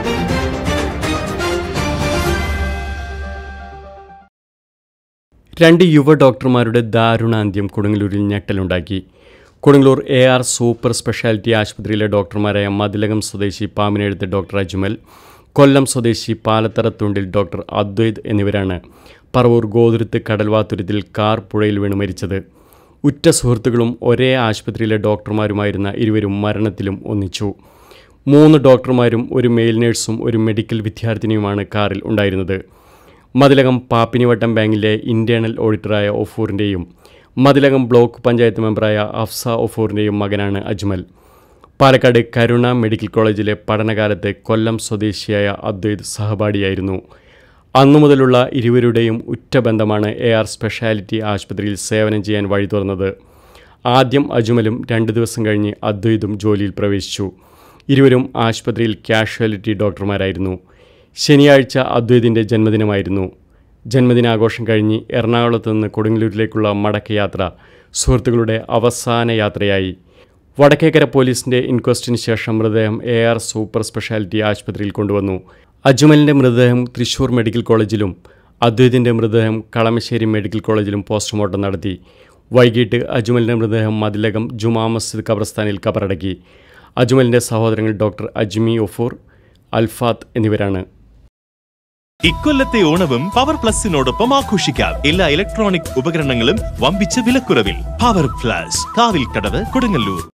രണ്ട് യുവ ഡോക്ടർമാരുടെ ദാരുണാന്ത്യം കൊടുങ്ങല്ലൂരിൽ ഞെട്ടലുണ്ടാക്കി Kodungallur A R super speciality ആശുപത്രിയിലെ ഡോക്ടർമാരായ മതിലകം സ്വദേശി പാമിനെഴുത്ത് ഡോക്ടർ അജ്മൽ കൊല്ലം സ്വദേശി പാലത്തറത്തുണ്ടിൽ ഡോക്ടർ അദ്വൈത് എന്നിവരാണ് പറവൂർ ഗോതുരുത്ത് കടൽവാതുരത്തിൽ കാർ പുഴയിൽ വീണ് മരിച്ചത് ഉറ്റ സുഹൃത്തുക്കളും ഒരേ ആശുപത്രിയിലെ ഡോക്ടർമാരുമായിരുന്ന ഇരുവരും മരണത്തിലും ഒന്നിച്ചു മൂന്ന് ഡോക്ടർമാരും ഒരു മെയിൽ നേഴ്സും ഒരു മെഡിക്കൽ വിദ്യാർത്ഥിനിയുമാണ് കാറിൽ ഉണ്ടായിരുന്നത് മതിലകം പാപ്പിനിവട്ടം ബാങ്കിലെ ഇന്റേണൽ ഓഡിറ്ററായ ഒഫൂറിൻ്റെയും മതിലകം ബ്ലോക്ക് പഞ്ചായത്ത് മെമ്പറായ അഫ്സ ഒഫൂറിൻ്റെയും മകനാണ് അജ്മൽ പാലക്കാട് കരുണ മെഡിക്കൽ കോളേജിലെ പഠനകാലത്ത് കൊല്ലം സ്വദേശിയായ അദ്വൈത് സഹപാഠിയായിരുന്നു അന്നു മുതലുള്ള ഇരുവരുടെയും ഉറ്റ ബന്ധമാണ് എ ആർ സ്പെഷ്യാലിറ്റി ആശുപത്രിയിൽ സേവനം ചെയ്യാൻ വഴി തുറന്നത് ആദ്യം അജ്മലും രണ്ട് ദിവസം കഴിഞ്ഞ് അദ്വൈതും ജോലിയിൽ പ്രവേശിച്ചു ഇരുവരും ആശുപത്രിയിൽ കാഷ്വാലിറ്റി ഡോക്ടർമാരായിരുന്നു ശനിയാഴ്ച അദ്വൈതിൻ്റെ ജന്മദിനമായിരുന്നു ജന്മദിനാഘോഷം കഴിഞ്ഞ് എറണാകുളത്ത് നിന്ന് കൊടുങ്ങല്ലൂരിലേക്കുള്ള മടക്കയാത്ര സുഹൃത്തുക്കളുടെ അവസാന യാത്രയായി വടക്കേക്കര പോലീസിന്റെ ഇൻക്വസ്റ്റിന് ശേഷം മൃതദേഹം എ ആർ സൂപ്പർ സ്പെഷ്യാലിറ്റി ആശുപത്രിയിൽ കൊണ്ടുവന്നു അജ്മലിന്റെ മൃതദേഹം തൃശൂർ മെഡിക്കൽ കോളേജിലും അദ്വൈതിന്റെ മൃതദേഹം കളമശ്ശേരി മെഡിക്കൽ കോളേജിലും പോസ്റ്റ്മോർട്ടം നടത്തി വൈകിട്ട് അജ്മലിന്റെ മൃതദേഹം മതിലകം ജുമാ മസ്ജിദ് ഖബർസ്ഥാനിൽ കബറടക്കി അജ്മലിന്റെ സഹോദരങ്ങൾ ഡോക്ടർ അജ്മി ഒഫൂർ അൽഫാത്ത് എന്നിവരാണ് ഇക്കൊല്ലത്തെ ഓണവും പവർ പ്ലസിനോടൊപ്പം ആഘോഷിക്കാം എല്ലാ ഇലക്ട്രോണിക് ഉപകരണങ്ങളും വമ്പിച്ച വിലക്കുറവിൽ പവർ പ്ലസ് കാവിൽ കടവ് കൊടുങ്ങല്ലൂർ